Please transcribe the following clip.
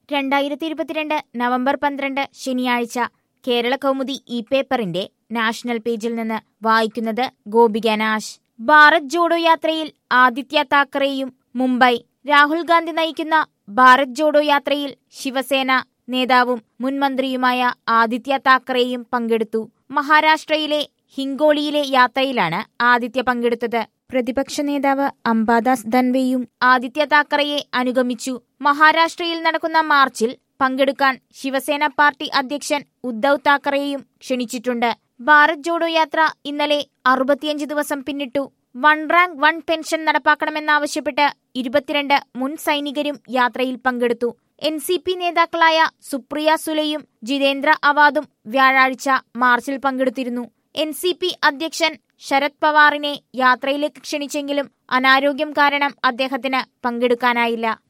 രണ്ടായിരത്തി ഇരുപത്തിരണ്ട് നവംബർ പന്ത്രണ്ട് ശനിയാഴ്ച കേരള കൗമുദി ഇ പേപ്പറിന്റെ നാഷണൽ പേജിൽ നിന്ന് വായിക്കുന്നത് ഗോപിക നാശ് ഭാരത് ജോഡോ യാത്രയിൽ ആദിത്യ താക്കറെയും മുംബൈ രാഹുൽ ഗാന്ധി നയിക്കുന്ന ഭാരത് ജോഡോ യാത്രയിൽ ശിവസേന നേതാവും മുൻ മന്ത്രിയുമായ ആദിത്യ താക്കറെയും പങ്കെടുത്തു മഹാരാഷ്ട്രയിലെ ഹിങ്കോളിയിലെ യാത്രയിലാണ് ആദിത്യ പങ്കെടുത്തത് പ്രതിപക്ഷ നേതാവ് അംബാദാസ് ധൻവെയും ആദിത്യ താക്കറയെ അനുഗമിച്ചു മഹാരാഷ്ട്രയിൽ നടക്കുന്ന മാർച്ചിൽ പങ്കെടുക്കാൻ ശിവസേന പാർട്ടി അധ്യക്ഷൻ ഉദ്ധവ് താക്കറെയും ക്ഷണിച്ചിട്ടുണ്ട് ഭാരത് ജോഡോ യാത്ര ഇന്നലെ അറുപത്തിയഞ്ച് ദിവസം പിന്നിട്ടു വൺ റാങ്ക് വൺ പെൻഷൻ നടപ്പാക്കണമെന്നാവശ്യപ്പെട്ട് ഇരുപത്തിരണ്ട് മുൻ സൈനികരും യാത്രയിൽ പങ്കെടുത്തു എൻ സി പി നേതാക്കളായ സുപ്രിയ സുലെയും ജിതേന്ദ്ര അവാദും വ്യാഴാഴ്ച മാർച്ചിൽ പങ്കെടുത്തിരുന്നു എൻ സി പി അധ്യക്ഷൻ ശരത് പവാറിനെ യാത്രയിലേക്ക് ക്ഷണിച്ചെങ്കിലും അനാരോഗ്യം കാരണം അദ്ദേഹത്തിന് പങ്കെടുക്കാനായില്ല